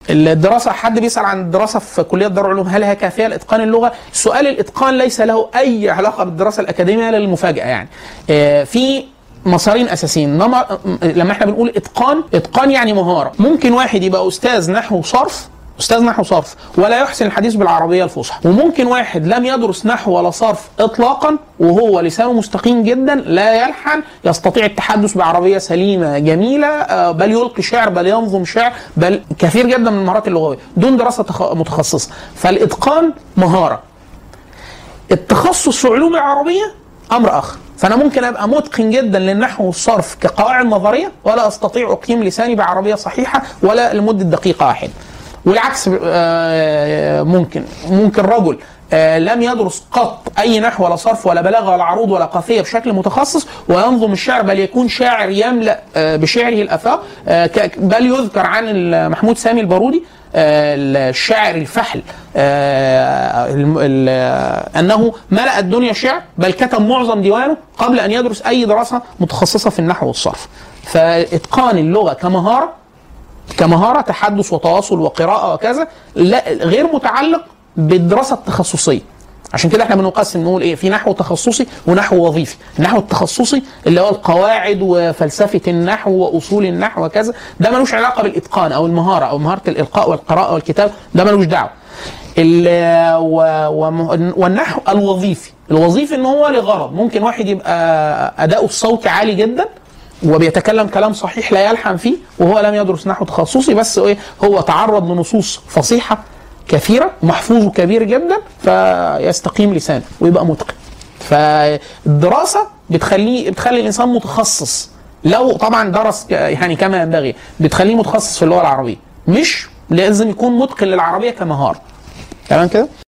الدراسه حد بيسال عن الدراسه في كليه دار العلوم هل هي كافيه لاتقان اللغه؟ سؤال الاتقان ليس له اي علاقه بالدراسه الاكاديميه للمفاجاه يعني. آه، في مسارين اساسيين نمر... لما احنا بنقول اتقان اتقان يعني مهاره ممكن واحد يبقى استاذ نحو صرف استاذ نحو صرف ولا يحسن الحديث بالعربيه الفصحى وممكن واحد لم يدرس نحو ولا صرف اطلاقا وهو لسانه مستقيم جدا لا يلحن يستطيع التحدث بعربيه سليمه جميله آه، بل يلقي شعر بل ينظم شعر بل كثير جدا من المهارات اللغويه دون دراسه تخ- متخصصه فالاتقان مهاره التخصص في علوم العربيه امر اخر فانا ممكن ابقى متقن جدا للنحو والصرف كقواعد نظريه ولا استطيع اقيم لساني بعربيه صحيحه ولا لمده دقيقه واحده والعكس آه، ممكن ممكن رجل آه، لم يدرس قط اي نحو ولا صرف ولا بلاغه ولا عروض ولا قافيه بشكل متخصص وينظم الشعر بل يكون شاعر يملا آه، بشعره الافاق آه، ك- بل يذكر عن ال- محمود سامي البارودي آه، الشاعر الفحل آه، الم- ال- آه، انه ملا الدنيا شعر بل كتب معظم ديوانه قبل ان يدرس اي دراسه متخصصه في النحو والصرف فاتقان اللغه كمهاره كمهاره تحدث وتواصل وقراءه وكذا لا غير متعلق بالدراسه التخصصيه عشان كده احنا بنقسم نقول ايه في نحو تخصصي ونحو وظيفي النحو التخصصي اللي هو القواعد وفلسفه النحو واصول النحو وكذا ده ملوش علاقه بالاتقان او المهاره او مهاره الالقاء والقراءه والكتاب ده ملوش دعوه ال- و- وم- والنحو الوظيفي الوظيفي ان هو لغرض ممكن واحد يبقى اداؤه الصوتي عالي جدا وبيتكلم كلام صحيح لا يلحن فيه وهو لم يدرس نحو تخصصي بس ايه هو تعرض لنصوص فصيحه كثيره محفوظه كبير جدا فيستقيم لسانه ويبقى متقن فالدراسه بتخليه بتخلي الانسان متخصص لو طبعا درس ك- يعني كما ينبغي بتخليه متخصص في اللغه العربيه مش لازم يكون متقن للعربيه كمهاره تمام كده